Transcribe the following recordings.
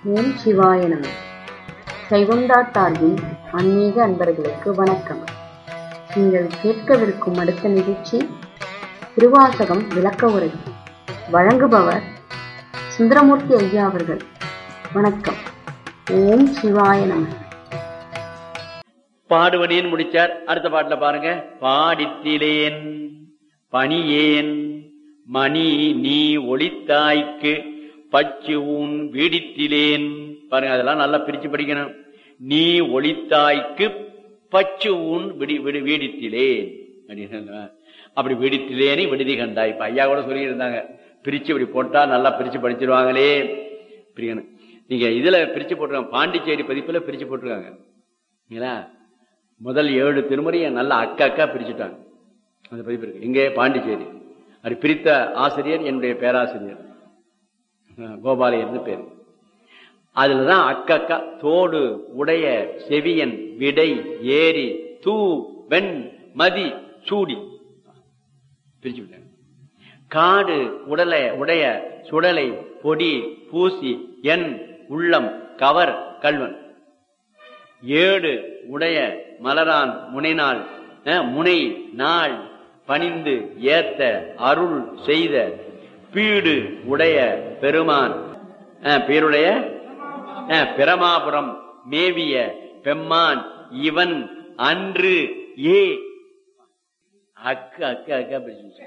ஓம் சிவாய நம சைவம்டா சார்பின் ஆன்மீக அன்பர்களுக்கு வணக்கம் நீங்கள் கேட்கவிருக்கும் அடுத்த நிகழ்ச்சி திருவாசகம் விளக்க உரை வழங்குபவர் சுந்தரமூர்த்தி ஐயா அவர்கள் வணக்கம் ஓம் சிவாய நம பாடுவடின்னு முடிச்சார் அடுத்த பாட்டுல பாருங்க பாடித்திலேன் பணியேன் மணி நீ ஒளித்தாய்க்கு பச்சு உன் வீடித்திலேன் பாருங்க அதெல்லாம் நல்லா பிரிச்சு படிக்கணும் நீ ஒளித்தாய்க்கு பச்சு உன் விடி விடி வீடித்திலேன் அப்படின்னு அப்படி வீடித்திலேனே விடுதி கண்டாய் இப்ப ஐயா கூட சொல்லி இருந்தாங்க பிரிச்சு இப்படி போட்டா நல்லா பிரிச்சு படிச்சிருவாங்களே பிரிக்கணும் நீங்க இதுல பிரிச்சு போட்டிருக்காங்க பாண்டிச்சேரி பதிப்புல பிரிச்சு போட்டிருக்காங்க இல்லைங்களா முதல் ஏழு திருமுறையை நல்லா அக்கா அக்கா பிரிச்சுட்டாங்க அந்த பதிப்பு இருக்கு இங்கே பாண்டிச்சேரி அப்படி பிரித்த ஆசிரியர் என்னுடைய பேராசிரியர் கோபாலையர்னு பேர் அதுலதான் அக்கக்கா தோடு உடைய செவியன் விடை ஏரி தூ வெண் மதி சூடி பிரிச்சு விட்டாங்க காடு உடலை உடைய சுடலை பொடி பூசி என் உள்ளம் கவர் கல்வன் ஏடு உடைய மலரான் முனைநாள் முனை நாள் பணிந்து ஏத்த அருள் செய்த பீடு உடைய பெருமான் பேருடைய பிரமாபுரம் மேவிய பெம்மான் இவன் அன்று ஏ அக்கு அக்கு அக்கா பிடிச்சு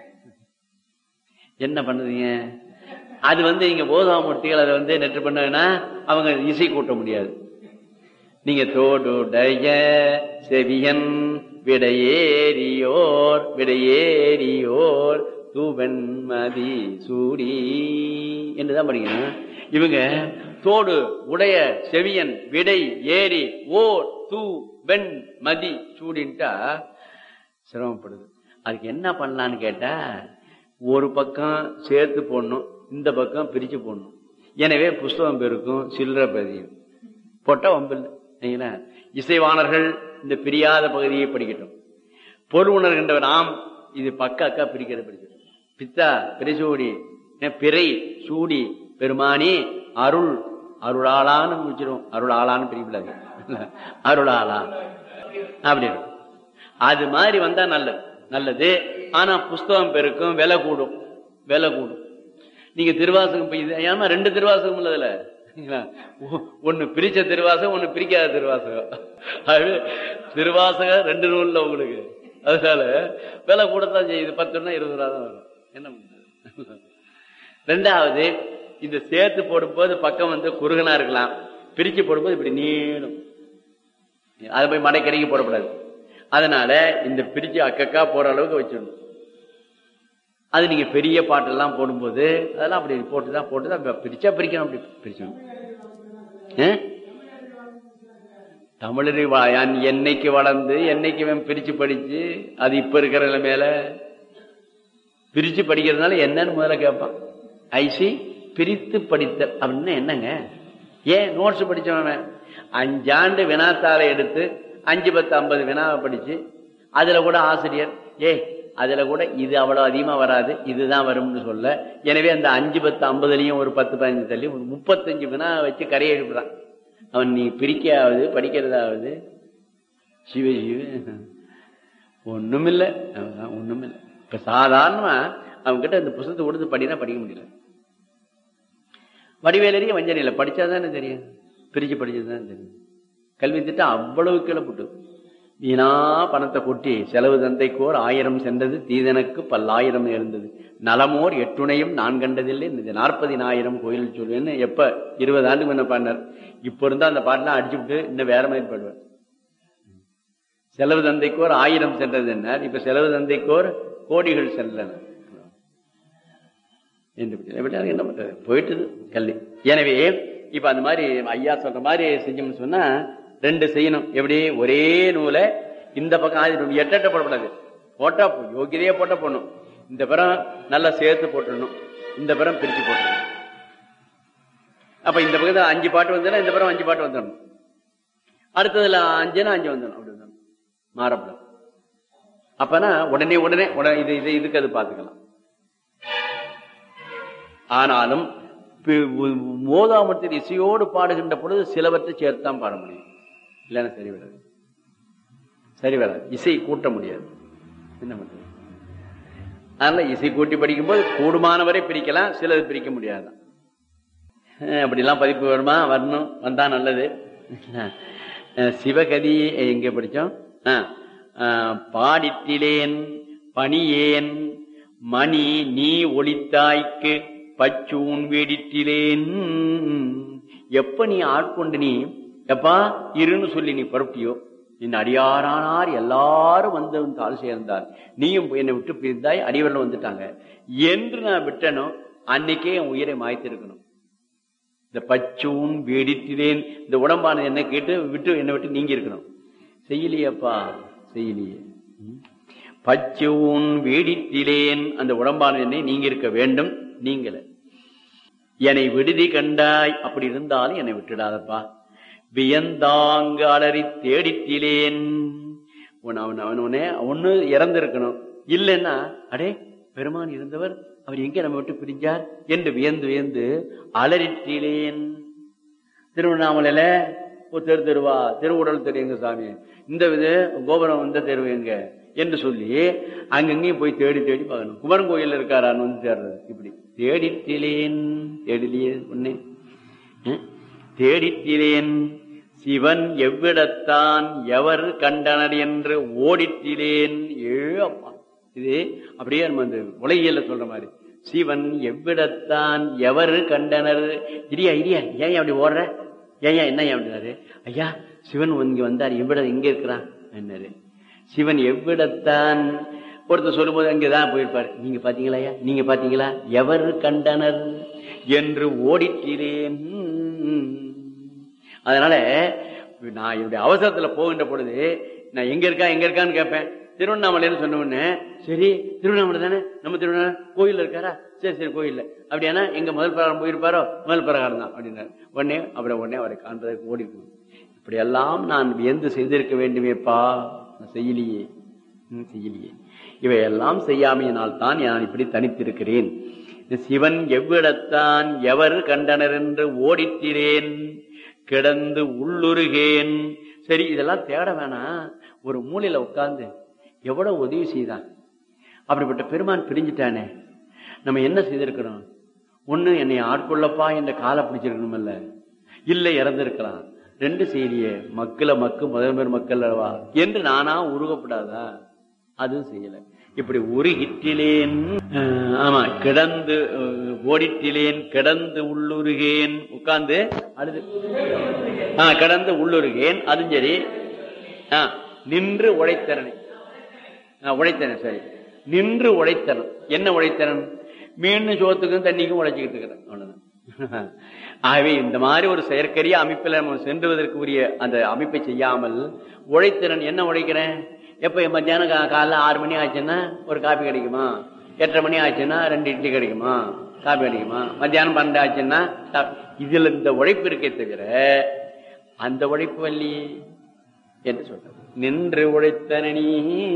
என்ன பண்ணுறீங்க அது வந்து இங்க போதாமூர்த்திகள் அதை வந்து நெற்று பண்ணாங்கன்னா அவங்க இசை கூட்ட முடியாது நீங்க தோடுடைய செவியன் விடையேறியோர் விடையேறியோர் தூவெண்மதி சூடி என்றுதான் படிக்கணும் இவங்க தோடு உடைய செவியன் விடை ஏறி ஓர் தூ வெண் மதி சூடின்ட்டா சிரமப்படுது அதுக்கு என்ன பண்ணலான்னு கேட்டா ஒரு பக்கம் சேர்த்து போடணும் இந்த பக்கம் பிரிச்சு போடணும் எனவே புஸ்தகம் பெருக்கும் சில்லற பதியும் போட்டா வம்பில்லை சரிங்களா இசைவாணர்கள் இந்த பிரியாத பகுதியை படிக்கட்டும் பொருள் உணர்கின்ற நாம் இது பக்க அக்கா பிரிக்கிறத படிக்கட்டும் பித்தா பிரிசூடி பிறை சூடி பெருமானி அருள் அருளாளான்னு முடிச்சிடும் அருளாளான்னு பிரிக்கலாது அருளாளா அப்படி அது மாதிரி வந்தா நல்லது நல்லது ஆனா புஸ்தகம் பெருக்கும் விலை கூடும் விலை கூடும் நீங்க திருவாசகம் ஏமா ரெண்டு திருவாசகம் இல்லதுல ஒன்னு பிரிச்ச திருவாசகம் ஒன்னு பிரிக்காத திருவாசகம் அது திருவாசகம் ரெண்டு நூல்ல உங்களுக்கு அதனால விலை கூடத்தான் செய்யுது பத்துனா இருபது ரூபா தான் வரும் என்ன ரெண்டாவது இந்த சேர்த்து போடும்போது பக்கம் வந்து குறுகனா இருக்கலாம் பிரிச்சு போடும்போது இப்படி நீளும் அது போய் மடைக்கறிக்கு போடக்கூடாது அதனால இந்த பிரிச்சு அக்கக்கா போற அளவுக்கு வச்சிடணும் அது நீங்க பெரிய பாட்டெல்லாம் போடும்போது அதெல்லாம் அப்படி போட்டுதான் போட்டுதான் பிரிச்சா பிரிக்கணும் அப்படி பிரிச்சணும் தமிழறி என்னைக்கு வளர்ந்து என்னைக்கு பிரிச்சு படிச்சு அது இப்ப இருக்கிற நிலைமையில பிரிச்சு படிக்கிறதுனால என்னன்னு முதல்ல கேட்பான் ஐசி பிரித்து படித்த அப்படின்னு என்னங்க ஏன் நோட்ஸ் படிச்சவன் அஞ்சாண்டு வினாத்தாளை எடுத்து அஞ்சு பத்து ஐம்பது வினாவை படிச்சு அதுல கூட ஆசிரியர் ஏ அதுல கூட இது அவ்வளவு அதிகமா வராது இதுதான் வரும்னு சொல்ல எனவே அந்த அஞ்சு பத்து ஐம்பதுலயும் ஒரு பத்து பதினஞ்சு தள்ளி ஒரு முப்பத்தஞ்சு வினா வச்சு கரையை எழுப்புறான் அவன் நீ பிரிக்காவது படிக்கிறதாவது சிவ சிவ ஒண்ணுமில்ல ஒண்ணுமில்ல இப்ப சாதாரணமா அவங்க கிட்ட இந்த புத்தகத்தை கொடுத்து படினா படிக்க முடியல வடிவேலரிய வஞ்சனை இல்லை படிச்சாதானே தெரியும் பிரிச்சு படிச்சதுதான் தெரியும் கல்வி திட்டம் அவ்வளவு கிளப்புட்டு வீணா பணத்தை கொட்டி செலவு தந்தைக்கோர் ஆயிரம் சென்றது தீதனுக்கு பல்லாயிரம் இருந்தது நலமோர் எட்டுணையும் நான் கண்டதில்லை இந்த நாற்பதினாயிரம் கோயில் சொல்லுவேன்னு எப்ப இருபது ஆண்டுக்கு முன்ன பாடினார் இப்ப இருந்தா அந்த பாட்டெல்லாம் அடிச்சு விட்டு இன்னும் வேற மாதிரி பாடுவார் செலவு தந்தைக்கோர் ஆயிரம் சென்றது என்ன இப்ப செலவு தந்தைக்கோர் கோடிகள் சென்றன என்ன பண்றது போயிட்டு கல்வி எனவே இப்ப அந்த மாதிரி ஐயா சொல்ற மாதிரி செஞ்சோம்னு சொன்னா ரெண்டு செய்யணும் எப்படி ஒரே நூலை இந்த பக்கம் ஆதி எட்ட போடக்கூடாது போட்டா யோகியதையே போட்டா போடணும் இந்த பிறம் நல்லா சேர்த்து போட்டுடணும் இந்த பிறம் பிரிச்சு போட்டுடணும் அப்ப இந்த பக்கத்துல அஞ்சு பாட்டு வந்ததுன்னா இந்த பிறம் அஞ்சு பாட்டு வந்துடணும் அடுத்ததுல அஞ்சுனா அஞ்சு வந்துடணும் அப்படி வந்துடணும் மாறப்படும் அப்பனா உடனே உடனே உடனே இது இது இதுக்கு அது பாத்துக்கலாம் ஆனாலும் பி- உ- மோதாமத்தில் இசையோடு பாடுகின்ற பொழுது சிலவற்றை சேர்த்தான் பாட முடியும் இல்லைன்னா சரி வராது சரி வராது இசை கூட்ட முடியாது என்ன பண்றது அதனால இசை கூட்டி படிக்கும்போது கூடுமானவரை பிரிக்கலாம் சிலது பிரிக்க முடியாது அஹ் அப்படிலாம் பதிப்பு வருமா வரணும் வந்தா நல்லது அஹ் சிவகதி எங்க படிச்சோம் அஹ் அஹ் பாடித்திலேன் பணியேன் மணி நீ ஒளித்தாய்க்கு பச்சூன் வேடித்திலேன் எப்ப நீ ஆட்கொண்டு நீ எப்பா இருன்னு சொல்லி நீ புறப்பட்டியோ என் அடியாரானார் எல்லாரும் வந்து உன் தாள் சேர்ந்தார் நீயும் என்னை விட்டு பிரிந்தாய் அடிவரில் வந்துட்டாங்க என்று நான் விட்டனோ அன்னைக்கே என் உயிரை மாய்த்திருக்கணும் இந்த பச்சூன் வெடித்திலேன் இந்த உடம்பானது என்ன கேட்டு விட்டு என்னை விட்டு நீங்கி இருக்கணும் செய்யலையப்பா செய்யலையே ம். பச்சூன் வேடித்திலேன் அந்த உடம்பானது என்னை நீங்கி இருக்க வேண்டும் நீங்கள என்னை விடுதி கண்டாய் அப்படி இருந்தாலும் என்னை விட்டுடாதப்பா வியந்தாங்க அலறி தேடித்திலேன் உன் அவன் அவன் உடனே ஒண்ணு இறந்திருக்கணும் இல்லைன்னா அடே பெருமான் இருந்தவர் அவர் எங்கே நம்ம விட்டு பிரிஞ்சார் என்று வியந்து வியந்து அலறிட்டிலேன் திருவண்ணாமலையில ஒரு தெரு தெருவா திருவுடல் தெரு எங்க சாமி இந்த இது கோபுரம் வந்த தெரு எங்க என்று சொல்லி அங்கங்கேயும் போய் தேடி தேடி பார்க்கணும் குமரன் கோயில் இருக்காரான்னு வந்து தேடுறது இப்படி தேடித்திலேன் தேடிலேயே உன்னே ம்? தேடித்திலேன் சிவன் எவ்விடத்தான் எவர் கண்டனர் என்று ஓடித்திலேன் ஏ அப்பா இது அப்படியே நம்ம அந்த உலகியல்ல சொல்ற மாதிரி சிவன் எவ்விடத்தான் எவர் கண்டனர் இரியா இரியா ஏன் அப்படி ஓடுற ஏன் என்ன ஏன் அப்படின்னாரு ஐயா சிவன் இங்க வந்தார் எவ்விட இங்க இருக்கிறான் என்னாரு சிவன் எவ்விடத்தான் ஒருத்தர் சொல்லும்போது அங்கதான் போயிருப்பாரு நீங்க பாத்தீங்களா ஐயா நீங்க பாத்தீங்களா எவர் கண்டனர் என்று ஓடிக்கிறேன் அதனால நான் என்னுடைய அவசரத்துல போகின்ற பொழுது நான் எங்க இருக்கா எங்க இருக்கான்னு கேட்பேன் திருவண்ணாமலைன்னு சொன்ன உடனே சரி திருவண்ணாமலை தானே நம்ம திருவண்ணாமலை கோயில் இருக்காரா சரி சரி கோயில்ல அப்படியானா எங்க முதல் பிரகாரம் போயிருப்பாரோ முதல் பிரகாரம் தான் அப்படின்னாரு உடனே அப்படி உடனே அவரை காண்பதற்கு ஓடி போய் இப்படி எல்லாம் நான் வியந்து செய்திருக்க வேண்டுமேப்பா நான் செய்யலையே ம், செய்யலையே இவையெல்லாம் செய்யாமையினால் தான் நான் இப்படி தனித்திருக்கிறேன் சிவன் எவ்விடத்தான் எவர் கண்டனர் என்று ஓடித்திரேன் கிடந்து உள்ளுருகேன் சரி இதெல்லாம் தேட வேணாம் ஒரு மூலையில உட்கார்ந்து எவ்வளவு உதவி செய்தான் அப்படிப்பட்ட பெருமான் பிரிஞ்சுட்டானே நம்ம என்ன செய்திருக்கிறோம் ஒண்ணு என்னை ஆட்கொள்ளப்பா என்ற காலை பிடிச்சிருக்கணும் இல்ல இல்ல இறந்திருக்கலாம் ரெண்டு செய்தியே மக்களை மக்கு முதல்வர் மக்கள் அல்லவா என்று நானா உருகப்படாதா அதுவும் செய்யல இப்படி உருகிற்றிலேன் அஹ், ஆமா கிடந்து அஹ், ஓடிட்டிலேன் கிடந்து உள்ளுருகேன் உட்கார்ந்து அழுது ஆ கிடந்து உள்ளுருகேன் அதுவும் சரி ஆ, நின்று உழைத்தரனை ஆ, உழைத்தரன் சரி நின்று உழைத்தரன் என்ன உழைத்தரன் மீன் சோத்துக்கும் தண்ணிக்கும் உழைச்சிக்கிட்டு இருக்கிறேன் அவ்வளவுதான் ஆகவே இந்த மாதிரி ஒரு செயற்கரிய அமைப்பில் நம்ம சென்றுவதற்கு உரிய அந்த அமைப்பை செய்யாமல் உழைத்திறன் என்ன உழைக்கிறேன் எப்ப மத்தியானம் கா- காலைல ஆறு மணி ஆச்சுன்னா ஒரு காபி கிடைக்குமா எட்டரை மணி ஆச்சுன்னா ரெண்டு இட்லி கிடைக்குமா காபி கிடைக்குமா மத்தியானம் பன்னெண்டு ஆச்சுன்னா கா- இதுல இந்த உழைப்பு இருக்கே தவிர அந்த உழைப்பு வள்ளியே என்று சொல்றார் நின்று உழைத்தனி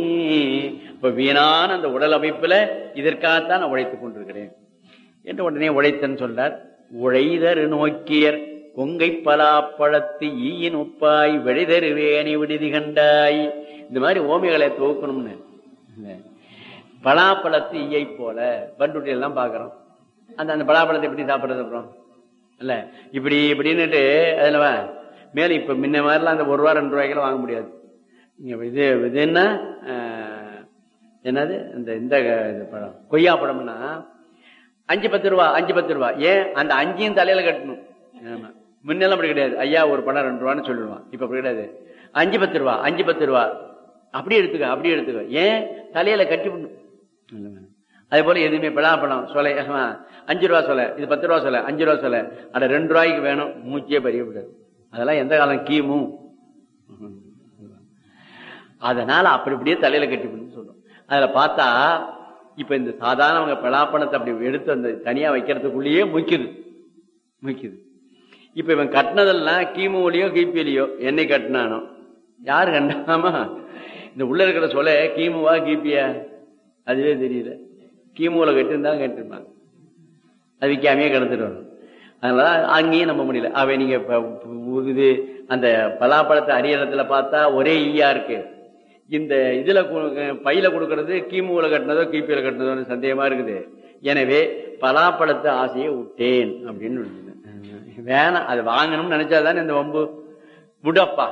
இப்ப வீணான அந்த உடல் அமைப்புல இதற்காகத்தான் நான் உழைத்துக் கொண்டிருக்கிறேன் என்று உடனே உழைத்தன் சொல்றார் உழைதரு நோக்கியர் கொங்கை பலாப்பழத்து ஈயின் உப்பாய் விழைதரு வேணி விடுதி கண்டாய் இந்த மாதிரி ஓமைகளை துவக்கணும்னு இல்ல. பலாப்பழத்து ஈயை போல பண்டுட்டி எல்லாம் பாக்குறோம் அந்த அந்த பலாப்பழத்தை எப்படி சாப்பிடுறது அப்புறம் இல்ல இப்படி இப்படின்னுட்டு அதுல வா. மேல இப்ப முன்ன மாதிரிலாம் அந்த ஒரு ரூபா ரெண்டு ரூபாய்க்கெல்லாம் வாங்க முடியாது இங்க இது இது என்ன ஆஹ், என்னது இந்த இந்த இது பழம் கொய்யா பழம்னா அஞ்சு பத்து ரூபா அஞ்சு பத்து ரூபா ஏன் அந்த அஞ்சையும் தலையில கட்டணும் ஆமா முன்னெல்லாம் அப்படி கிடையாது ஐயா ஒரு பணம் ரெண்டு ரூபான்னு சொல்லிடுவான் இப்ப அப்படி கிடையாது அஞ்சு பத்து ரூபா அஞ்சு பத்து ரூபா அப்படியே எடுத்துக்க அப்படியே எடுத்துக்க ஏன் தலையில கட்டி விடணும் இல்லைங்க. அதே போல எதுவுமே பலாப்பழம் சொலை ஆமா, அஞ்சு ரூபா சொலை இது பத்து ரூபா சொலை அஞ்சு ரூபா சொலை அட ரெண்டு ரூபாய்க்கு வேணும் மூச்சே பறிய விடாது அதெல்லாம் எந்த காலம் கீமு அதனால அப்படி இப்படியே தலையில கட்டி விடணும்னு சொல்றோம் அதுல பார்த்தா இப்ப இந்த சாதாரண பலாப்பழத்தை அப்படி எடுத்து அந்த தனியா வைக்கிறதுக்குள்ளேயே முக்கிது முக்கிது இப்ப இவன் கட்டினதெல்லாம் கிமுலையோ கிபிலையோ என்னை கட்டினானோ யாரு கண்டாமா இந்த உள்ள இருக்கிற சொல்ல கிமுவா கிபியா அதுவே தெரியல கிமுல கட்டிருந்தா கட்டிருப்பாங்க அது விற்காமையே கிடந்துட்டு வரும் அதனால அங்கேயும் நம்ப முடியல அவை நீங்க இப்ப இது அந்த பலாப்பழத்தை அரியலத்துல பார்த்தா ஒரே ஈயா இருக்கு இந்த இதுல கு- பையில கொடுக்கறது கிமுல கட்டினதோ கிபியில கட்டினதோ சந்தேகமா இருக்குது எனவே பலாப்பழத்தை ஆசையை விட்டேன் அப்படின்னு சொல்லிருந்தேன். வேணாம் அது வாங்கணும்னு நினைச்சாதானே இந்த வம்பு விடப்பா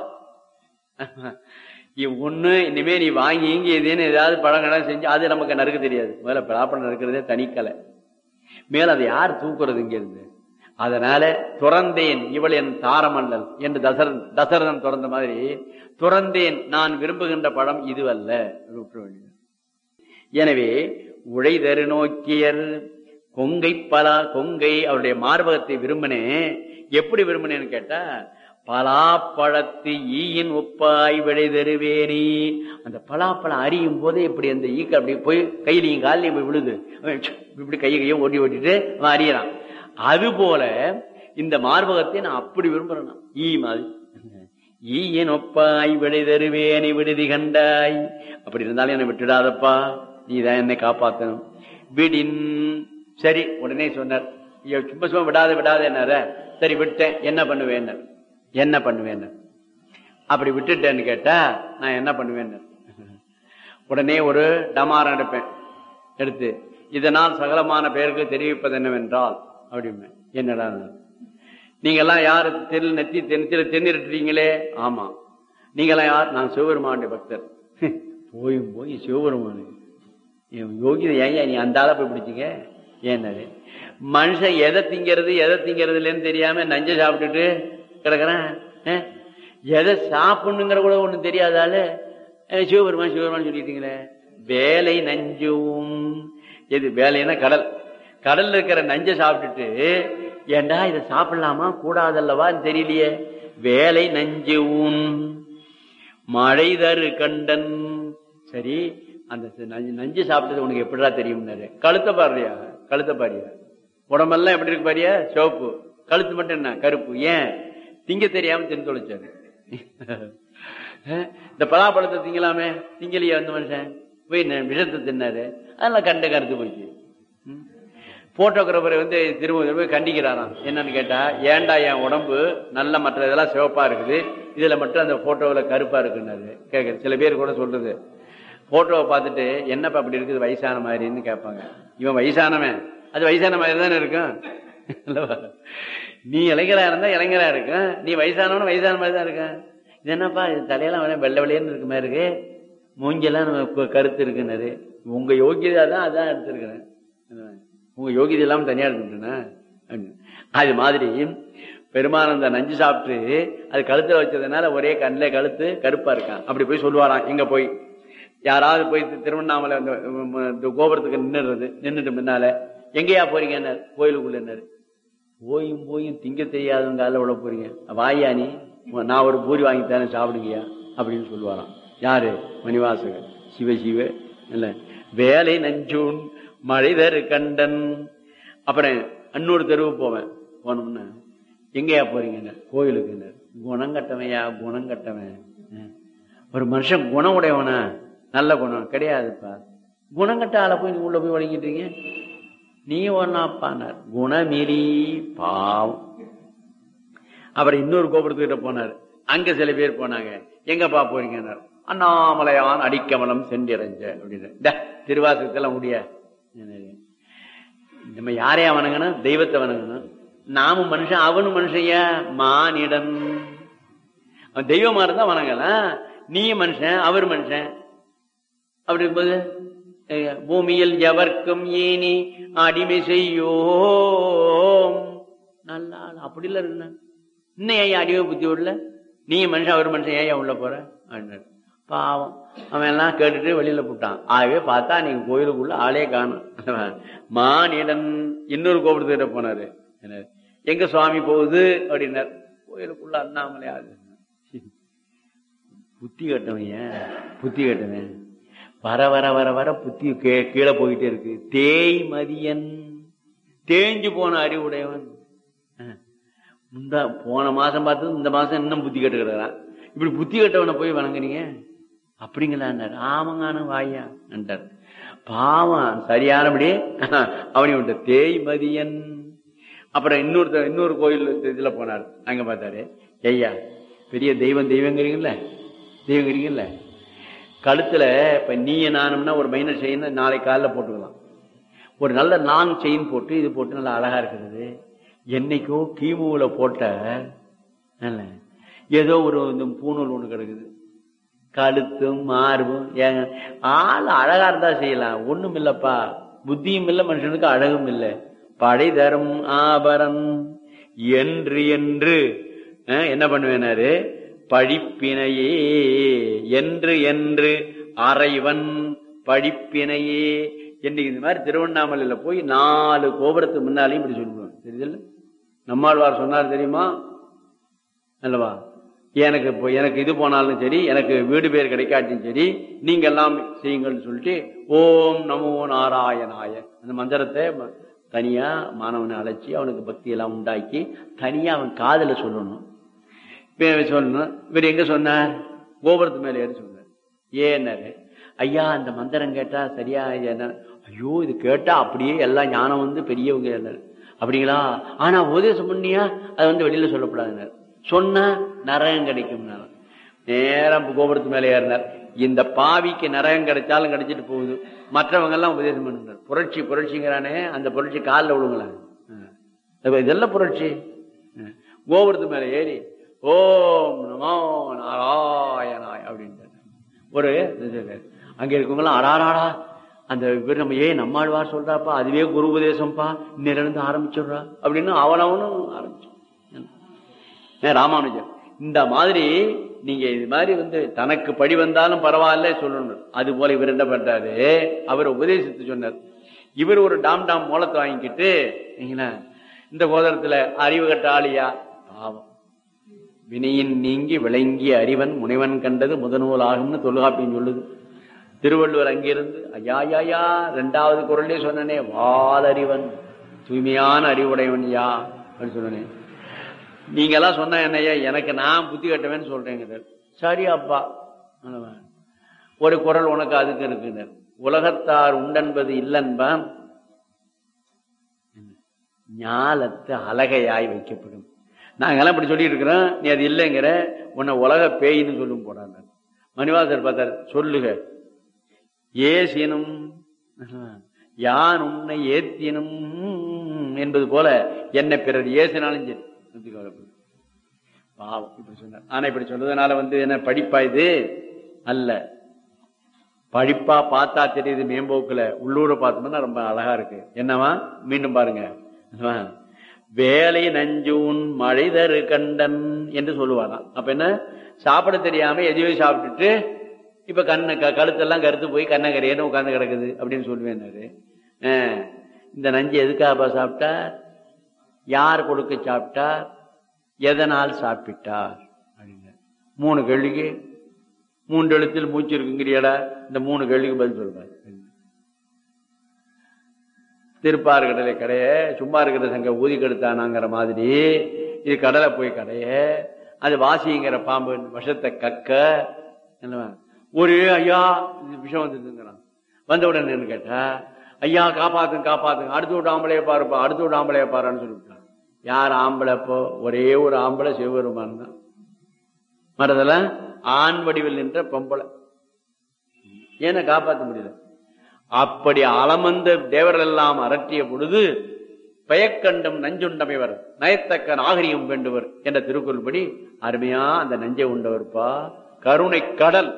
இ- ஒண்ணு இனிமே நீ வாங்கி இங்க இதுன்னு ஏதாவது பழங்கடம் செஞ்சு அது நமக்கு நறுக்க தெரியாது முதல்ல பலாப்பழம் நறுக்கிறதே தனிக்கலை மேல அதை யார் தூக்குறது இங்க இருந்து அதனால துறந்தேன் இவள் என் தாரமல்லல் என்று தசரன் தசரதன் துறந்த மாதிரி துறந்தேன் நான் விரும்புகின்ற பழம் இதுவல்ல விட்டுற வேண்டியது எனவே உழைதரு நோக்கியர் கொங்கை பலா கொங்கை அவருடைய மார்பகத்தை விரும்பினேன் எப்படி விரும்பினேன்னு கேட்டா பலாப்பழத்து ஈயின் ஒப்பாய் விளைதருவேனி அந்த பலாப்பழம் அறியும் போதே இப்படி அந்த ஈக்கு அப்படி போய் கையிலையும் காலையும் போய் விழுது அவன் இப்படி கையை கையை ஓட்டி ஓட்டிட்டு அவன் அறியறான் அது போல இந்த மார்பகத்தை நான் அப்படி விரும்புறேன் ஈ மாதிரி ஈயின் ஒப்பாய் விடைதருவேனை விடுதி கண்டாய் அப்படி இருந்தாலும் என்னை விட்டுடாதப்பா நீதான் என்னை காப்பாத்தணும் விடின் சரி உடனே சொன்னார் ஐயோ, சும்மா சும்மா விடாத விடாத என்னார சரி விட்டேன் என்ன பண்ணுவேன் என்ன பண்ணுவேன் அப்படி விட்டுட்டேன்னு கேட்டா நான் என்ன பண்ணுவேன் உடனே ஒரு டமாரம் எடுப்பேன் எடுத்து இதனால் சகலமான பெயருக்கு தெரிவிப்பது என்னவென்றால் அப்படின்னு என்னடா நீங்க எல்லாம் யாரு தெரு நெத்தி தென்னில தென்னிருட்டீங்களே ஆமா நீங்க எல்லாம் யார் நான் சிவபெருமானுடைய பக்தர் போயும் போய் சிவபெருமானு என் யோகிதை ஏன் நீ அந்த ஆளை போய் பிடிச்சிங்க ஏன்னாரு மனுஷன் எதை திங்கிறது எதை திங்கிறது இல்லைன்னு தெரியாம நஞ்ச சாப்பிட்டுட்டு கிடக்குறான் அஹ், எதை சாப்பிடணுங்கிற கூட ஒண்ணும் தெரியாதால அஹ், சிவபெருமான் சிவபெருமான் சொல்லிட்டீங்களே வேலை நஞ்சும் எது வேலைன்னா கடல் கடல்ல இருக்கிற நஞ்சை சாப்பிட்டுட்டு ஏண்டா இதை சாப்பிடலாமா கூடாதல்லவான்னு தெரியலையே வேலை நஞ்சு உன் மழை தரு கண்டன் சரி அந்த நஞ்சு நஞ்சு சாப்பிட்டது உனக்கு எப்படிடா தெரியும்னாரு கழுத்தை பாருறியா கழுத்தை பாரியா உடம்பெல்லாம் எப்படி இருக்கு பாரியா சிவப்பு கழுத்து மட்டும் என்ன கருப்பு ஏன் திங்க தெரியாம தின்னு தொலைச்சாரு இந்த பலாப்பழத்தை திங்கலாமே திங்கலையா அந்த மனுஷன் போய் ந- விஷத்தை தின்னாரு அதெல்லாம் கண்ட கருத்து போச்சு ம். போட்டோகிராஃபரை வந்து திரும்ப திரும்ப கண்டிக்கிறாராம் என்னன்னு கேட்டா ஏன்டா என் உடம்பு நல்ல மற்ற இதெல்லாம் சிவப்பா இருக்குது இதுல மட்டும் அந்த போட்டோவில் கருப்பா இருக்குன்னாரு கேட்க சில பேர் கூட சொல்றது போட்டோவை பார்த்துட்டு என்னப்பா அப்படி இருக்குது வயசான மாதிரின்னு கேட்பாங்க இவன் வயசானவன் அது வயசான மாதிரி தானே இருக்கும் அல்லவா? நீ இளைஞரா இருந்தா இளைஞரா இருக்கும் நீ வயசானவன வயசான மாதிரி தான் இருக்கும் இது என்னப்பா இது தலையெல்லாம் வெள்ளை- வெள்ளை வெளியேன்னு இருக்க மாதிரி இருக்கு மூஞ்செல்லாம் நம்ம கு- கருத்து இருக்குன்னாரு உங்க யோகியதா தான் அதான் எடுத்திருக்கிறேன் உங்க யோகிதை எல்லாம் தனியா எடுத்துட்டேன் அது மாதிரி பெருமானந்த நஞ்சு சாப்பிட்டு அது கழுத்துல வச்சதுனால ஒரே கண்ணில் கழுத்து கருப்பா இருக்கான் அப்படி போய் சொல்லுவாராம் இங்க போய் யாராவது போய் தி- திருவண்ணாமலை அந்த உம், இந்த கோபுரத்துக்கு நின்னுறது நின்னுட்டு முன்னால எங்கேயா போறீங்க கோயிலுக்குள்ள என்னாரு போயும் போயும் திங்க தெரியாதவங்க கால விட போறீங்க வாயா நீ நான் ஒரு பூரி வாங்கி தரேன் சாப்பிடுங்கய்யா அப்படின்னு சொல்லுவாராம் யாரு மணிவாசகர் சிவ சிவ இல்ல வேலை நஞ்சூன் மழைதரு கண்டன் அப்புறம் இன்னொரு தெருவு போவேன் போனோம்னா எங்கேயா போறீங்க கோயிலுக்கு குணம் கட்டவையா குணம் கட்டவன் அஹ். ஒரு மனுஷன் குணம் உடையவனா நல்ல குணம் கிடையாதுப்பா குணம் கட்ட ஆளை போய் நீ உள்ள போய் வழங்கிட்டீங்க நீ ஒன்னாப்பானார் குணமிரி பாவம் அப்புறம் இன்னொரு கோபுரத்துக்கிட்ட போனார் அங்க சில பேர் போனாங்க எங்கப்பா போறீங்கன்னார் அண்ணாமலையான் அடிக்கமலம் சென்றிறஞ்ச அப்படின்னு டே, திருவாசகத்தெல்லாம் முடிய நம்ம யாரையா வணங்கணும் தெய்வத்தை வணங்கணும் நாமும் மனுஷன் அவனும் மனுஷன்யா மானிடன் அவன் தெய்வமா இருந்தா வணங்கலாம் நீ மனுஷன் அவர் மனுஷன் அப்படி இருக்கும்போது அஹ், பூமியில் எவர்க்கும் ஏனி அடிமை செய்யோம் நல்லா அப்படி இல்ல இருக்குண்ணா இன்னும் ஏன் அடிமை புத்தி விடல நீ மனுஷன் அவர் மனுஷன் ஏன் உள்ள போற அப்படின்னாரு. பாவம் அவன் எல்லாம் கேட்டுட்டு வெளியில போட்டான் ஆகவே பார்த்தா நீங்க கோயிலுக்குள்ள ஆளே காணும் மானிடன் இன்னொரு கோபுரத்துக்கிட்ட போனாரு என்ன, எங்க சுவாமி போகுது அப்படின்னார் கோயிலுக்குள்ள அண்ணாமலை ஆகுது புத்தி கட்டவன் ஏன் புத்தி கட்டவன் வர வர வர வர புத்தி கீ- கீழே போயிட்டே இருக்கு தேய் மதியன் தேஞ்சு போன அறிவுடையவன் அஹ். முந்தா போன மாசம் பார்த்தது இந்த மாசம் இன்னும் புத்தி கட்டு கிடக்குறான் இப்படி புத்தி கட்டவனை போய் வணங்குறீங்க அப்படிங்களான்னாரு ஆமாங்கான வாயா என்றார் பாவம் சரியானபடி அவனை விட்ட தேய் மதியன் அப்புறம் இன்னொரு இன்னொரு கோயில் இதுல போனார் அங்க பார்த்தாரு ஐயா பெரிய தெய்வம் தெய்வங்கிறீங்கல்ல தெய்வங்கிறீங்கல்ல கழுத்துல இப்ப நீய நானும்னா ஒரு மைனர் செயின் நாளை காலைல போட்டுக்கலாம் ஒரு நல்ல லாங் செயின் போட்டு இது போட்டு நல்லா அழகா இருக்கிறது என்னைக்கோ கிமுல போட்ட நல்ல ஏதோ ஒரு இந்த பூணூல் ஒண்ணு கிடக்குது கழுத்தும் மார்பும் ஏங்க ஆள் அழகா இருந்தா செய்யலாம் ஒண்ணும் இல்லப்பா புத்தியும் இல்ல மனுஷனுக்கு அழகும் இல்ல படை தரும் ஆபரன் என்று என்று அஹ், என்ன பண்ணுவேனாரு பழிப்பினையே என்று என்று அறைவன் பழிப்பினையே என்னைக்கு இந்த மாதிரி திருவண்ணாமலையில போய் நாலு கோபுரத்துக்கு முன்னாலையும் இப்படி சொல்லுவேன் தெரியுதுல்ல நம்மாழ்வார் சொன்னார் தெரியுமா அல்லவா எனக்கு இப்போ எனக்கு இது போனாலும் சரி எனக்கு வீடு பேர் கிடைக்காட்டியும் சரி நீங்க எல்லாம் செய்யுங்கள்னு சொல்லிட்டு ஓம் நமோ நாராயணாய அந்த மந்திரத்தை ம- தனியா மாணவனை அழைச்சி அவனுக்கு பக்தி எல்லாம் உண்டாக்கி தனியா அவன் காதுல சொல்லணும் இப்ப சொல்லணும் இவர் எங்க சொன்னார் கோபுரத்து மேல ஏறி சொன்னார் ஏன்னாரு ஐயா அந்த மந்திரம் கேட்டா சரியா இது என்ன ஐயோ இது கேட்டா அப்படியே எல்லாம் ஞானம் வந்து பெரியவங்க எல்லாம் அப்படிங்களா ஆனா உபதேசம் பண்ணியா அது வந்து வெளியில சொல்லக்கூடாதுன்னாரு சொன்னா நரகம் கிடைக்கும் நேரம் கோபுரத்து மேல ஏறினார் இந்த பாவிக்கு நரகம் கிடைச்சாலும் கிடைச்சிட்டு போகுது மற்றவங்க எல்லாம் உபதேசம் பண்ணுறார் புரட்சி புரட்சிங்கிறானே அந்த புரட்சி காலில் விழுங்களேன் அப்ப இதெல்லாம் புரட்சி அஹ். கோபுரத்து மேல ஏறி ஓம் நமோ நாராயணாய் அப்படின்ட்டு ஒரு இது அங்க இருக்கவங்களாம் அடாராடா அந்த இவர் நம்ம ஏன் நம்மாழ்வார் சொல்றாப்பா அதுவே குரு உபதேசம்ப்பா இன்னிலிருந்து ஆரம்பிச்சிடுறா அப்படின்னு அவனவனும் ஆரம்பிச்சு ஏன் ராமானுஜர் இந்த மாதிரி நீங்க இது மாதிரி வந்து தனக்கு படி வந்தாலும் பரவாயில்ல சொல்லணும் அது போல இவர் என்ன பண்றாரு அவர் உபதேசித்து சொன்னார் இவர் ஒரு டாம் டாம் மூலத்தை வாங்கிக்கிட்டு சரிங்களா, இந்த கோதரத்துல அறிவு கட்ட ஆளியா பாவம் வினையின் நீங்கி விளங்கிய அறிவன் முனைவன் கண்டது முதநூல் ஆகும்னு தொல்காப்பியம் சொல்லுது திருவள்ளுவர் அங்கிருந்து ஐயா ஐயா ரெண்டாவது குரல்லே சொன்னனே வாலறிவன் தூய்மையான அறிவுடையவன் யா அப்படின்னு சொன்னனே நீங்க எல்லாம் சொன்ன என்னையா எனக்கு நான் புத்தி கட்டவேன்னு சொல்றேங்கிறார் சரி அப்பா ஆனவன். ஒரு குரல் உனக்கு அதுக்கு இருக்குனர் உலகத்தார் உண்டென்பது இல்லன்பன் ஞாலத்து அழகையாய் வைக்கப்படும் நாங்கெல்லாம் இப்படி சொல்லிட்டு இருக்கிறோம் நீ அது இல்லைங்கிற உன்னை உலக பேயின்னு சொல்லும் போடாங்க மணிவாசர் பார்த்தார் சொல்லுக ஏசினும் யான் உன்னை ஏத்தினும் என்பது போல என்னை பிறர் ஏசினாலும் சரி நூத்தி கவலைப்படு. பாவம் இப்படி சொன்னார் ஆனா இப்படி சொன்னதுனால வந்து என்ன படிப்பா இது அல்ல படிப்பா பார்த்தா தெரியுது மேம்போக்குல உள்ளூர பார்த்தோம்னா ரொம்ப அழகா இருக்கு என்னவா மீண்டும் பாருங்க என்னவா? வேலை நஞ்சூன் மழைதரு கண்டன் என்று சொல்லுவாராம் அப்ப என்ன சாப்பிட தெரியாம எதுவே சாப்பிட்டுட்டு இப்ப கண்ணு க- கழுத்தெல்லாம் கருத்து போய் கண்ணகரையன்னு உட்கார்ந்து கிடக்குது அப்படின்னு சொல்லுவேன்னாரு ஆஹ், இந்த நஞ்சு எதுக்காக சாப்பிட்டார் யார் கொடுக்க சாப்பிட்டார் எதனால் சாப்பிட்டார் அப்படின்னாரு மூணு கேள்விக்கு மூன்று எழுத்தில் மூச்சு இருக்குங்கிறியடா இந்த மூணு கேள்விக்கு பதில் சொல்றாரு திருப்பார் கடலை கடைய சும்மா இருக்கிற சங்க ஊதி கெடுத்தானாங்கிற மாதிரி இது கடலை போய் கடைய அது வாசிங்கிற பாம்பு விஷத்தை கக்க என்னவா? ஒரு ஐயா இது விஷம் வந்துருங்கிறான் வந்த உடனே என்ன கேட்டா ஐயா காப்பாத்துங்க காப்பாத்துங்க அடுத்து விட்டு ஆம்பளைய பாருப்பா அடுத்து விட்டு ஆம்பளைய பாருன்னு சொல்லிவிட்டான் யார் ஆம்பளை அப்போ ஒரே ஒரு ஆம்பளை சிவபெருமான் தான் மறதெல்லாம் ஆண் வடிவில் நின்ற பொம்பளை ஏன்னா காப்பாற்ற முடியல அப்படி அலமந்த தேவர்கள் எல்லாம் அரற்றிய பொழுது பயக்கண்டம் நஞ்சுண்டமைவர் நயத்தக்க நாகரிகம் வேண்டுவர் என்ற திருக்குறள்படி அருமையா அந்த நஞ்சை உண்டவர்ப்பா கருணை கடல்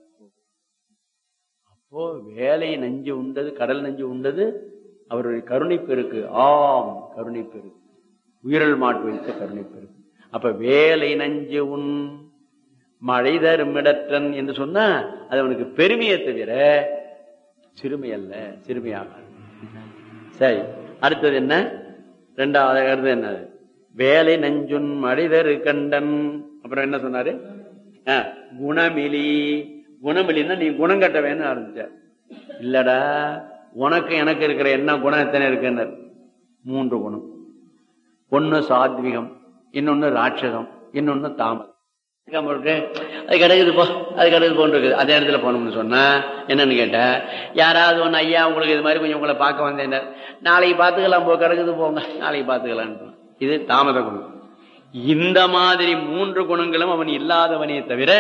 அப்போ வேலை நஞ்சு உண்டது கடல் நஞ்சு உண்டது அவருடைய கருணை பெருக்கு ஆம் கருணை பெருக்கு உயிரல் மாட்டு வைத்த கருணை பெருக்கு அப்ப வேலை நஞ்சு உன் மழை தருமிடற்றன் என்று சொன்னா அது அவனுக்கு பெருமையை தவிர சிறுமை அல்ல சிறுமையாக சரி அடுத்தது என்ன ரெண்டாவது அடுத்தது என்ன வேலை நஞ்சுன் மனிதரு கண்டன் அப்புறம் என்ன சொன்னாரு ஆ, குணமிலி குணமிலின்னா நீ குணம் கட்ட வேணும் ஆரம்பிச்ச இல்லடா உனக்கு எனக்கு இருக்கிற என்ன குணம் எத்தனை இருக்குன்னு மூன்று குணம் ஒன்னு சாத்விகம் இன்னொன்னு ராட்சதம் இன்னொன்னு தாமதம் இருக்காம இருக்கு. அது கிடக்குது போ அது கிடக்குது போன்னு இருக்குது அதே இடத்துல போகணும்னு சொன்னா என்னன்னு கேட்டா யாராவது ஒன்று ஐயா உங்களுக்கு இது மாதிரி கொஞ்சம் உங்களை பார்க்க வந்தேன் நாளைக்கு பார்த்துக்கலாம் போ கிடக்குது போங்க நாளைக்கு பார்த்துக்கலான்னு இது தாமத குணம் இந்த மாதிரி மூன்று குணங்களும் அவன் இல்லாதவனே தவிர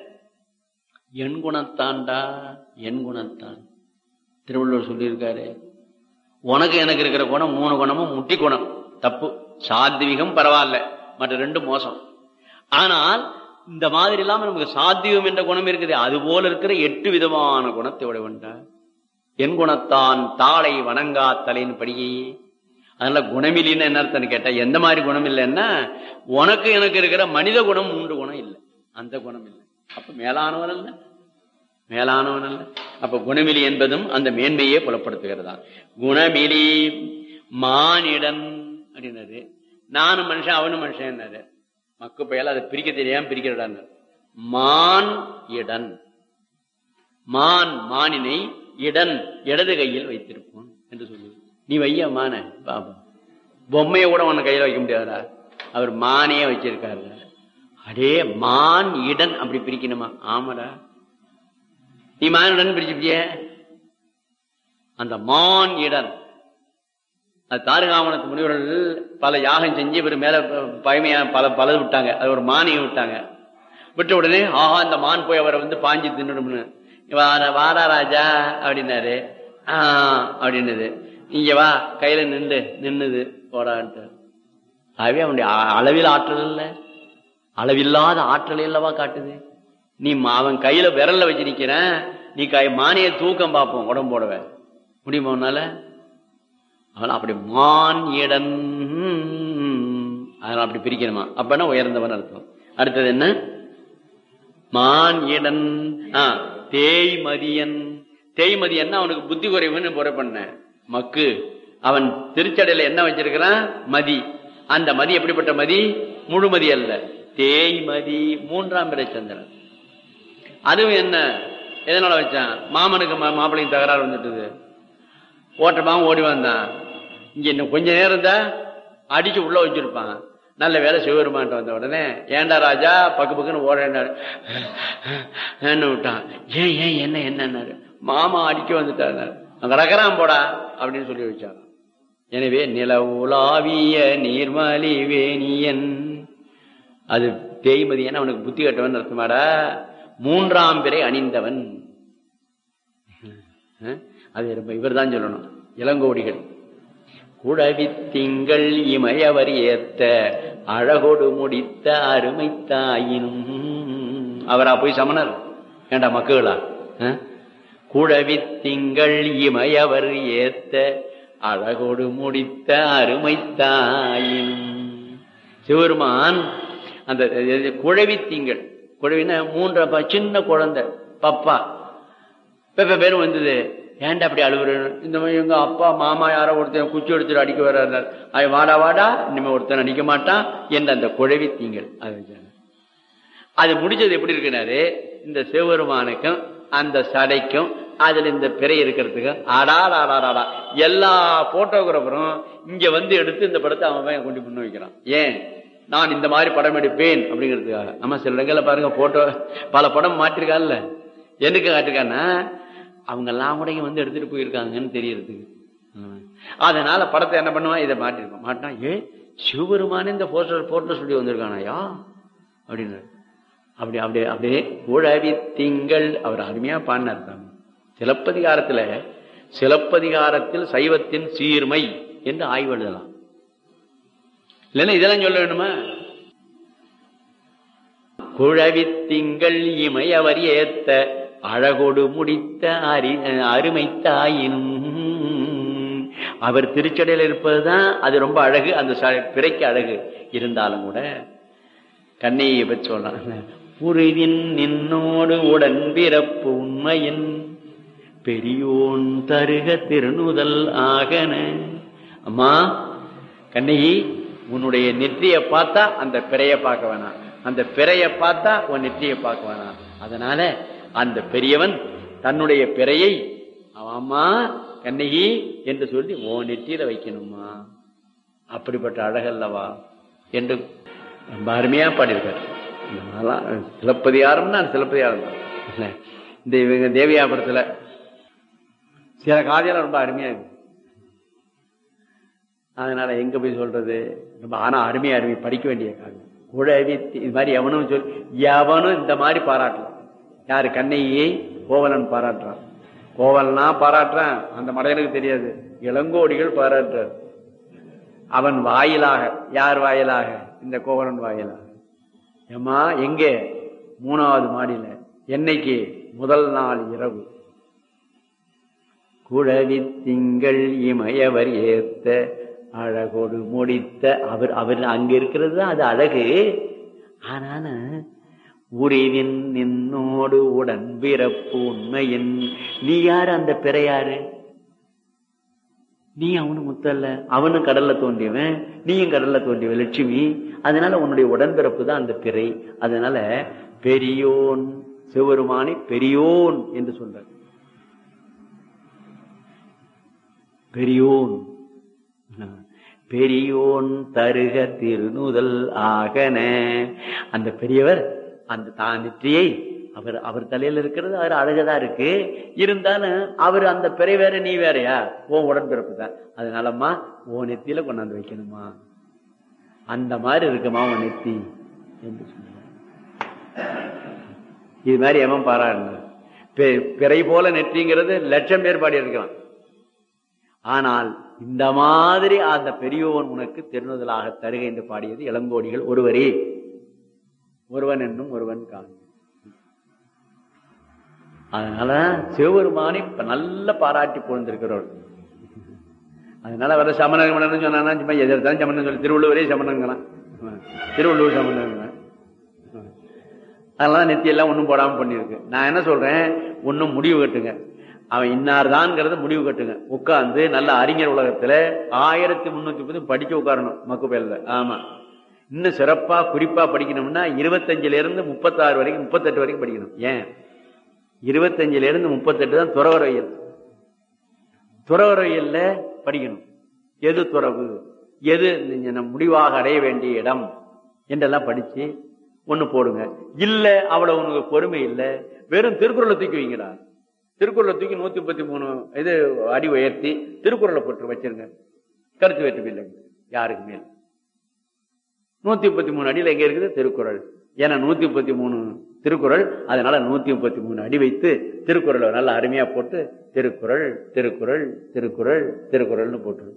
என் குணத்தான்டா என் குணத்தான் திருவள்ளுவர் சொல்லியிருக்காரு உனக்கு எனக்கு இருக்கிற குணம் மூணு குணமும் முட்டி குணம் தப்பு சாத்விகம் பரவாயில்ல மற்ற ரெண்டு மோசம் ஆனால் இந்த மாதிரி இல்லாம நமக்கு சாத்தியம் என்ற குணம் இருக்குது அது போல இருக்கிற எட்டு விதமான குணத்தை விட வேண்டாம் என் குணத்தான் தாளை வணங்கா தலையின் படியே அதனால குணமில்லைன்னு என்ன அர்த்தம் கேட்டா எந்த மாதிரி குணம் இல்லைன்னா உனக்கு எனக்கு இருக்கிற மனித குணம் மூன்று குணம் இல்லை அந்த குணம் இல்லை அப்ப மேலானவன் அல்ல மேலானவன் அல்ல அப்ப குணமிலி என்பதும் அந்த மேன்மையே புலப்படுத்துகிறதா குணமிலி மானிடன் அப்படின்னாரு நானும் மனுஷன் அவனும் மனுஷன் மக்கு பயல அதை பிரிக்க தெரியாம பிரிக்கிறடான் மான் இடன் மான் மானினை இடன் இடது கையில் வைத்திருப்போம் என்று சொல்லு நீ வைய மான பாபா பொம்மையை கூட உன்னை கையில வைக்க முடியாதா அவர் மானையே வச்சிருக்காரு அடே மான் இடன் அப்படி பிரிக்கணுமா ஆமாடா நீ மானுடன் பிரிச்சுப்பிய அந்த மான் இடன் அது தாருகாமணத்து முனிவர்கள் பல யாகம் செஞ்சு இவர் மேல பழமையா பல பல விட்டாங்க அது ஒரு மானியம் விட்டாங்க விட்ட உடனே ஆஹா இந்த மான் போய் அவரை வந்து பாஞ்சு தின்னுடும்னு வார வாரா ராஜா அப்படின்னாரு ஆஹ் அப்படின்னது இங்க வா கையில நின்று நின்னுது போடான்ட்டு ஆகவே அவனுடைய அளவில் ஆற்றல் இல்லை அளவில்லாத ஆற்றல் இல்லவா காட்டுது நீ அவன் கையில விரல்ல வச்சு நிக்கிற நீ கை மானிய தூக்கம் பார்ப்போம் உடம்போடவ முடியுமா உன்னால அவன் அப்படி மான் இடன் அதனால அப்படி பிரிக்கணுமா அப்பனா உயர்ந்தவன் அர்த்தம் அடுத்தது என்ன மான் இடன் தேய்மதியன் தேய்மதியன் அவனுக்கு புத்தி குறைவுன்னு பொறை பண்ண மக்கு அவன் திருச்சடையில என்ன வச்சிருக்கிறான் மதி அந்த மதி எப்படிப்பட்ட மதி முழுமதி அல்ல தேய்மதி மூன்றாம் பிறை சந்திரன் அதுவும் என்ன எதனால வச்சான் மாமனுக்கு மாப்பிள்ளையும் தகராறு வந்துட்டுது ஓட்டமாவும் ஓடி வந்தான் இங்க இன்னும் கொஞ்ச நேரம் தான் அடிச்சு உள்ள வச்சிருப்பான் நல்ல வேலை சிவபெருமான்ட்டு வந்த உடனே ஏண்டா ராஜா பக்கு பக்குன்னு ஓடனாரு விட்டான் ஏன் ஏன் என்ன என்னன்னாரு மாமா அடிக்க வந்துட்டாரு அங்க ரகரான் போடா அப்படின்னு சொல்லி வச்சாங்க எனவே நில உலாவிய நீர்மலி வேணியன் அது தேய்மதியன் அவனுக்கு புத்தி கட்டவன் அர்த்தமாடா மூன்றாம் பிறை அணிந்தவன் அது இவர் தான் சொல்லணும் இளங்கோடிகள் குழவி திங்கள் இமயவர் ஏத்த அழகோடு முடித்த அருமை தாயினும் அவரா போய் சமணர் ஏண்டா மக்களா குழவி திங்கள் இமயவர் ஏத்த அழகோடு முடித்த அருமை தாயினும் சிவருமான் அந்த குழவி திங்கள் குழவின மூன்று சின்ன குழந்தை பப்பா பெப்ப பேரும் வந்தது ஏன்டா அப்படி அழுவுற இந்த மாதிரி எங்க அப்பா மாமா யாரோ ஒருத்தன் குச்சி எடுத்துட்டு அடிக்க வர்றாரு அது வாடா வாடா இனிமே ஒருத்தன் அடிக்க மாட்டான் என்ற அந்த குழவி தீங்கள் அது அது முடிஞ்சது எப்படி இருக்குனாரு இந்த சிவபெருமானுக்கும் அந்த சடைக்கும் அதுல இந்த பிறை இருக்கிறதுக்கு ஆடாடா ஆடாடா எல்லா போட்டோகிராஃபரும் இங்க வந்து எடுத்து இந்த படத்தை அவன் கொண்டு முன்ன வைக்கிறான் ஏன் நான் இந்த மாதிரி படம் எடுப்பேன் அப்படிங்கிறதுக்காக நம்ம சில இடங்கள்ல பாருங்க போட்டோ பல படம் மாட்டிருக்கான்ல எனக்கு காட்டிருக்கான்னா அவங்க எல்லாம் கூட வந்து எடுத்துட்டு போயிருக்காங்கன்னு தெரியறதுக்கு அதனால படத்தை என்ன பண்ணுவான் இதை மாட்டிருக்கோம் மாட்டான் ஏ சிவபெருமான இந்த போஸ்டர் போட்டோ சொல்லி வந்திருக்கானாயா அப்படின்னு அப்படி அப்படியே அப்படியே உழவி திங்கள் அவர் அருமையா பாடினார் தான் சிலப்பதிகாரத்துல சிலப்பதிகாரத்தில் சைவத்தின் சீர்மை என்று ஆய்வு எழுதலாம் இல்லைன்னா இதெல்லாம் சொல்ல வேணுமா குழவி திங்கள் இமையவர் ஏத்த அழகோடு முடித்த அறி அருமை தாயினும் அவர் திருச்சடையில் இருப்பதுதான் அது ரொம்ப அழகு அந்த பிறைக்கு அழகு இருந்தாலும் கூட கண்ணையை பற்றி சொல்லலாம் புரிவின் நின்னோடு உடன் பிறப்பு உண்மையின் பெரியோன் தருக திருநுதல் ஆகன அம்மா கண்ணகி உன்னுடைய நெற்றிய பார்த்தா அந்த பிறைய பார்க்க வேணாம் அந்த பிறைய பார்த்தா உன் நெற்றிய பார்க்க வேணாம் அதனால அந்த பெரியவன் தன்னுடைய பிறையை அம்மா கண்ணகி என்று சொல்லி ஓ நெற்றியில வைக்கணுமா அப்படிப்பட்ட அழகல்லவா என்று ரொம்ப அருமையா பாடியிருக்கார் அதெல்லாம் சிலப்பதிகாரம்னா சிலப்பதிகாரம் தான் இல்ல? இந்த இவங்க தேவியாபுரத்துல சில காதையெல்லாம் ரொம்ப அருமையா இருக்கு அதனால எங்க போய் சொல்றது ரொம்ப ஆனா அருமையா அருமை படிக்க வேண்டிய காவியம் குழவி இது மாதிரி எவனும் சொல் எவனும் இந்த மாதிரி பாராட்டலாம் யாரு கண்ணையை கோவலன் பாராட்டுறான் கோவலனா பாராட்டுறான் அந்த மடையனுக்கு தெரியாது இளங்கோடிகள் பாராட்டுறார் அவன் வாயிலாக யார் வாயிலாக இந்த கோவலன் வாயிலாக ஏமா எங்கே மூணாவது மாடியில என்னைக்கு முதல் நாள் இரவு குழவி திங்கள் இமயவர் ஏத்த அழகோடு முடித்த அவர் அவர் அங்க இருக்கிறது தான் அது அழகு ஆனான உரிவின் நின்னோடு உடன் பிறப்பு உண்மையின் நீ யாரு அந்த பிறையாரு நீ அவனு முத்தல்ல அவனும் கடல்ல தோன்றியவன் நீயும் கடல்ல தோன்றியவன் லட்சுமி அதனால உன்னுடைய உடன்பிறப்பு தான் அந்த பிறை அதனால பெரியோன் சிவருமானி பெரியோன் என்று சொல்ற பெரியோன் பெரியோன் தருக திருநுதல் ஆகன அந்த பெரியவர் அந்த தான் நெற்றியை அவர் அவர் தலையில இருக்கிறது அவர் அழகதா இருக்கு இருந்தாலும் அவர் அந்த பிறை வேற நீ வேறயா உன் உடன்பிறப்பு தான் அதனாலம்மா உன் நெத்தியில கொண்டாந்து வைக்கணுமா அந்த மாதிரி இருக்குமா உன் நெத்தி என்று சொன்னார் இது மாதிரி எவன் பாராடினார் பெ- பிறை போல நெற்றிங்கிறது லட்சம் பேர் பாடி இருக்கலாம் ஆனால் இந்த மாதிரி அந்த பெரியோன் உனக்கு திருநுதலாக தருகை என்று பாடியது இளங்கோடிகள் ஒருவரே ஒருவன் என்னும் ஒருவன் காணும் அதனால சிவபெருமானை இப்ப நல்ல பாராட்டி புகழ்ந்திருக்கிறவர் அதனால வர சமணன் சொன்னா சும்மா எதிர்த்தான் சமணன் சொல்லி திருவள்ளுவரே சமணங்களாம் திருவள்ளுவர் சமணங்களாம் அதெல்லாம் நெத்தி எல்லாம் ஒண்ணும் போடாம பண்ணிருக்கு நான் என்ன சொல்றேன் ஒண்ணும் முடிவு கட்டுங்க அவன் இன்னார்தான்ங்கிறத முடிவு கட்டுங்க உட்கார்ந்து நல்ல அறிஞர் உலகத்துல ஆயிரத்தி முன்னூத்தி முப்பது படிக்க உட்காரணும் மக்கு பேர்ல ஆமா இன்னும் சிறப்பா குறிப்பா படிக்கணும்னா இருபத்தஞ்சுல இருந்து முப்பத்தாறு வரைக்கும் முப்பத்தெட்டு வரைக்கும் படிக்கணும் ஏன் இருபத்தஞ்சுல இருந்து முப்பத்தெட்டு தான் துறவரையல் துறவரையல்ல படிக்கணும் எது துறவு எது நீங்க நம் முடிவாக அடைய வேண்டிய இடம் என்றெல்லாம் படிச்சு ஒண்ணு போடுங்க இல்ல அவ்வளவு உனக்கு பொறுமை இல்ல வெறும் திருக்குறளை தூக்கி வைங்கடா திருக்குறளை தூக்கி நூத்தி முப்பத்தி மூணு இது அடி உயர்த்தி திருக்குறளை போட்டு வச்சிருங்க கருத்து வேற்றுமை இல்லைங்க யாருக்கு மேல் நூத்தி முப்பத்தி மூணு அடியில எங்க இருக்குது திருக்குறள் ஏன்னா நூத்தி முப்பத்தி மூணு திருக்குறள் அதனால நூத்தி முப்பத்தி மூணு அடி வைத்து திருக்குறளை நல்லா அருமையா போட்டு திருக்குறள் திருக்குறள் திருக்குறள் திருக்குறள்னு போட்டு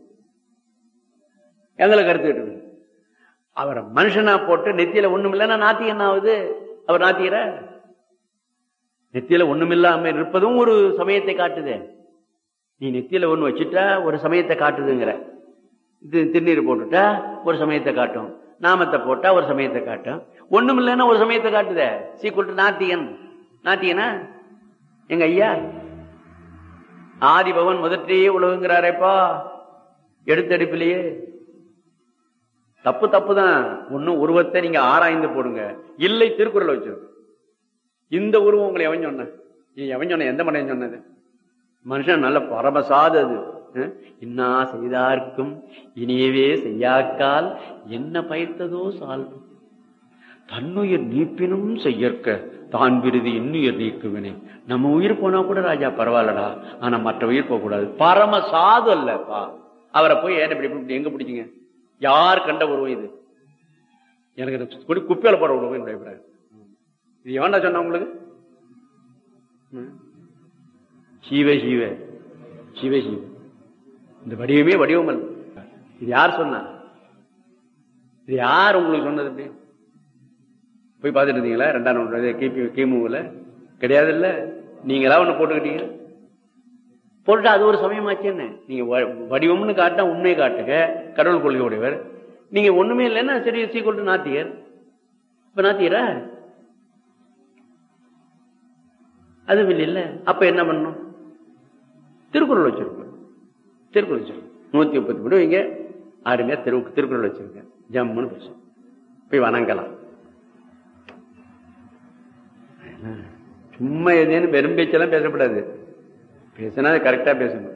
எங்களை கருத்து வேற்றுமை அவரை மனுஷனா போட்டு நெத்தியில ஒண்ணும் இல்லைன்னா நாத்தி என்ன ஆகுது அவர் நாத்திக்கிற நெத்தியில ஒண்ணுமில்லாம இருப்பதும் ஒரு சமயத்தை காட்டுதே நீ நெத்தியில ஒண்ணு வச்சுட்டா ஒரு சமயத்தை காட்டுதுங்கிற இது திருநீர் போட்டுட்டா ஒரு சமயத்தை காட்டும் நாமத்தை போட்டா ஒரு சமயத்தை காட்டும் ஒண்ணும் இல்லைன்னா ஒரு சமயத்தை காட்டுதே சீக்குள் நாத்தியன் நாத்தியனா எங்க ஐயா ஆதிபவன் முதற்றியே உலகுங்கிறாரேப்பா எடுத்தெடுப்பிலேயே தப்பு தப்பு தான் ஒன்னும் உருவத்தை நீங்க ஆராய்ந்து போடுங்க இல்லை திருக்குறள் வச்சிருக்க இந்த உருவம் உங்களை எவன் சொன்ன நீ எவன் சொன்ன எந்த மனைவன் சொன்னது மனுஷன் நல்ல பரமசாது அது அஹ்? இன்னா செய்தார்க்கும் இனியவே செய்யாக்கால் என்ன பயத்ததோ சால் தன்னுயிர் நீப்பினும் செய்யற்க தான் விருதி இன்னுயிர் நீக்குவினை நம்ம உயிர் போனா கூட ராஜா பரவாயில்லடா ஆனா மற்ற உயிர் போக கூடாது பரம சாது அல்லப்பா அவரை போய் ஏன் இப்படி இப்படி எங்க பிடிச்சீங்க யார் கண்ட உருவம் இது எனக்கு இது குடி- குப்பையில போட உருவம் என்னுடைய அபிப்பிராயம். இது எவன்டா சொன்ன உங்களுக்கு ம். சீவ சீவ சிவ சிவ இந்த வடிவமே வடிவம் அல்ல இது யார் சொன்னா இது யார் உங்களுக்கு சொன்னது இப்படி போய் பார்த்துட்டு இருந்தீங்களா ரெண்டாம் நூற்றாண்டு கிபி கிமுல கிடையாது இல்ல நீங்களா ஒண்ணு போட்டுக்கிட்டீங்க போட்டுட்டு அது ஒரு சமயமாச்சு என்ன நீங்க வ- வடிவம்னு காட்டா உண்மையை காட்டுங்க கடவுள் கொள்கை உடையவர் நீங்க ஒண்ணுமே இல்லைன்னா சரி சீக்கிரம் நாத்தியர் இப்ப நாத்தியரா அதுவும் இல்ல அப்ப என்ன பண்ணணும் திருக்குறள் வச்சிருக்கோம் திருக்குறள் வச்சிருக்கோம் நூத்தி முப்பத்தி மூணு இங்க அருமையா திரு திருக்குறள் வச்சிருக்கேன் ஜம்முன்னு பேசும் போய் வணங்கலாம் சும்மா எதேன்னு வெறும் பேச்செல்லாம் பேசக்கூடாது பேசினா கரெக்டா பேசணும்